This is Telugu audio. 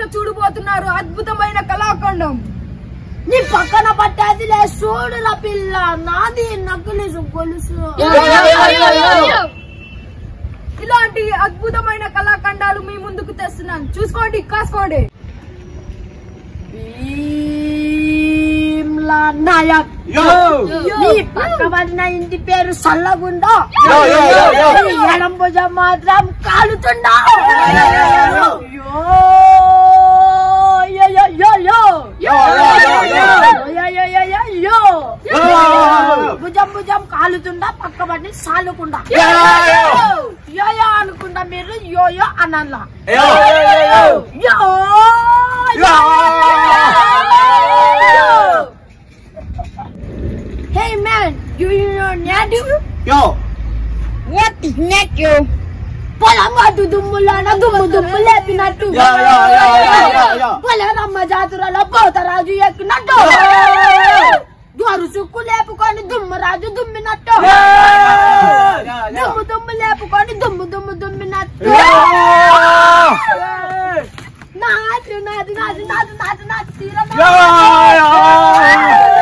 చూడబోతున్నారు అద్భుతమైన కళాఖండం నీ పక్కన పట్టేదిలే చూడురా పిల్ల నాది నక్కులు గొలుసు ఇలాంటి అద్భుతమైన కళాఖండాలు మీ ముందుకు తెస్తున్నాను చూసుకోండి కాసుకోండి భీమ్లా నాయక్ నీ పక్క పడిన ఇంటి పేరు సల్లగుండా యో, యో, యో, యో. నీ ఎడం భుజం మాత్రం కాలుతుండా యో, యో, యో, యో, యో. యో, యో, యో, యో. యో, యో, యో, యో, యో. భుజం భుజం కాలుతుండా పక్క పడి సాలుకుండా యో, యో. యో యో అనుకుండా మీరు యో యో అనల్లా యో, యో, యో, యో. యో యో. Hey man, do you know native? Yo. What is native? పొలం అటు దుమ్ములోన దుమ్ము దుమ్ము లేపినట్టు యో, యో, యో, యో, యో, యో. పొలరమ్మ జాతురలో పోతరాజు ఎక్కినట్టు దొరు సుక్కు లేపుకొని దుమ్మురాజు దుమ్మినట్టు యో, యో. దుమ్ము దుమ్ము లేపుకొని దుమ్ము దుమ్ము దుమ్మినట్టు యో. నాటు నాటు నాటు నాటు నాటు నాటు తీర యో, యో.